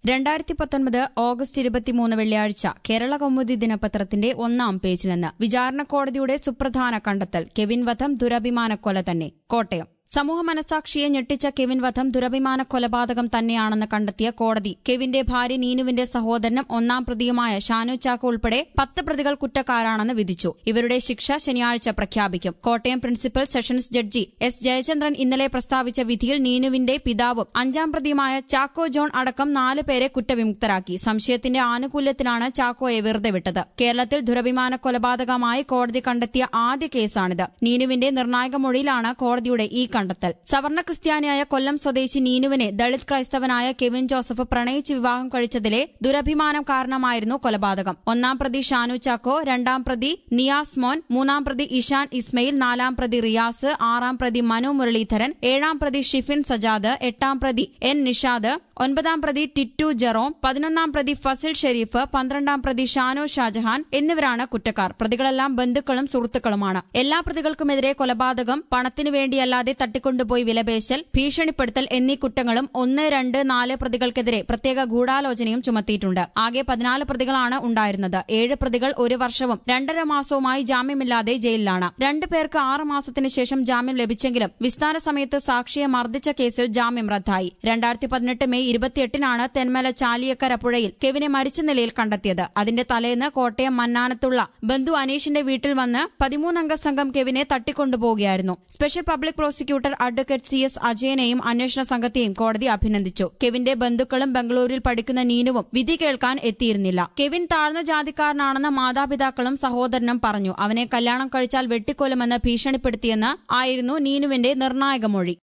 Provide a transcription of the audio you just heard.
രണ്ടായിരത്തി പത്തൊൻപത് ഓഗസ്റ്റ് ഇരുപത്തിമൂന്ന് വെള്ളിയാഴ്ച കേരള കൗമുദി ദിനപത്രത്തിന്റെ ഒന്നാം പേജിൽ നിന്ന് വിചാരണ കോടതിയുടെ സുപ്രധാന കണ്ടെത്തൽ കെവിൻ വധം ദുരഭിമാന കൊല തന്നെ കോട്ടയം സമൂഹ മനസാക്ഷിയെ ഞെട്ടിച്ച കെവിൻ വധം ദുരഭിമാന കൊലപാതകം തന്നെയാണെന്ന് കണ്ടെത്തിയ കോടതി കെവിന്റെ ഭാര്യ നീനുവിന്റെ സഹോദരനും ഒന്നാം പ്രതിയുമായ ഷാനു ചാക്കോ ഉൾപ്പെടെ പത്ത് പ്രതികൾ കുറ്റക്കാരാണെന്ന് വിധിച്ചു ഇവരുടെ ശിക്ഷ ശനിയാഴ്ച പ്രഖ്യാപിക്കും Kottayam principal sessions judge S Jayachandran ഇന്നലെ പ്രസ്താവിച്ച വിധിയിൽ നീനുവിന്റെ പിതാവും അഞ്ചാം പ്രതിയുമായ ചാക്കോ ജോൺ അടക്കം നാല് പേരെ കുറ്റവിമുക്തരാക്കി സംശയത്തിന്റെ ആനുകൂല്യത്തിലാണ് ചാക്കോയെ വെറുതെ വിട്ടത് കേരളത്തിൽ ദുരഭിമാന കൊലപാതകമായി കോടതി കണ്ടെത്തിയ ആദ്യ കേസാണിത് നീനുവിന്റെ നിർണായക മൊഴിയിലാണ് കോടതിയുടെ ഈ കണ്ടെത്തൽ സവർണ ക്രിസ്ത്യാനിയായ കൊല്ലം സ്വദേശി നീനുവിനെ ദളിത് ക്രൈസ്തവനായ കെവിൻ ജോസഫ് പ്രണയിച്ച് വിവാഹം കഴിച്ചതിലെ ദുരഭിമാനം കാരണമായിരുന്നു കൊലപാതകം ഒന്നാം പ്രതി ഷാനു ചാക്കോ രണ്ടാം പ്രതി നിയാസ് മോൻ മൂന്നാം പ്രതി ഇഷാൻ ഇസ്മയിൽ നാലാം പ്രതി റിയാസ് ആറാം പ്രതി മനു മുരളീധരൻ ഏഴാം പ്രതി ഷിഫിൻ സജാദ് എട്ടാം പ്രതി എൻ നിഷാദ് ഒൻപതാം പ്രതി ടിറ്റു ജെറോം പതിനൊന്നാം പ്രതി ഫസിൽ ഷെരീഫ് പന്ത്രണ്ടാം പ്രതി ഷാനു ഷാജഹാൻ എന്നിവരാണ് കുറ്റക്കാർ പ്രതികളെല്ലാം ബന്ധുക്കളും സുഹൃത്തുക്കളുമാണ് എല്ലാ പ്രതികൾക്കുമെതിരെ കൊലപാതകം പണത്തിനു വേണ്ടിയല്ലാതെ തട്ടിക്കൊണ്ടുപോയി വിലപേശൽ ഭീഷണിപ്പെടുത്തൽ എന്നീ കുറ്റങ്ങളും ഒന്ന് രണ്ട് നാല് പ്രതികൾക്കെതിരെ പ്രത്യേക ഗൂഢാലോചനയും ചുമത്തിയിട്ടുണ്ട് ആകെ പതിനാല് പ്രതികളാണ് ഉണ്ടായിരുന്നത് ഏഴ് പ്രതികൾ ഒരു വർഷവും രണ്ടര മാസവുമായി ജാമ്യമില്ലാതെ ജയിലിലാണ് രണ്ടു പേർക്ക് ആറ് മാസത്തിന് ശേഷം ജാമ്യം ലഭിച്ചെങ്കിലും വിസ്താര സമയത്ത് സാക്ഷിയെ മർദ്ദിച്ച കേസിൽ ജാമ്യം റദ്ദായി രണ്ടായിരത്തി പതിനെട്ട് മെയ് ഇരുപത്തിയെട്ടിനാണ് തെന്മല ചാലിയക്കര പുഴയിൽ കെവിനെ മരിച്ച നിലയിൽ കണ്ടെത്തിയത് അതിന്റെ തലേന്ന് കോട്ടയം മന്നാനത്തുള്ള ബന്ധു അനീഷിന്റെ വീട്ടിൽ വന്ന് പതിമൂന്നംഗ സംഘം കെവിനെ തട്ടിക്കൊണ്ടുപോവുകയായിരുന്നു special public prosecutor advocate C S അജയനെയും അന്വേഷണ സംഘത്തെയും കോടതി അഭിനന്ദിച്ചു കെവിന്റെ ബന്ധുക്കളും ബംഗളൂരുവിൽ പഠിക്കുന്ന നീനുവും വിധി കേൾക്കാൻ എത്തിയിരുന്നില്ല കെവിൻ താഴ്ന്ന ജാതിക്കാരനാണെന്ന് മാതാപിതാക്കളും സഹോദരനും പറഞ്ഞു അവനെ കല്യാണം കഴിച്ചാൽ വെട്ടിക്കൊല്ലുമെന്ന് ഭീഷണിപ്പെടുത്തിയെന്ന് ആയിരുന്നു നീനുവിന്റെ നിർണായക മൊഴി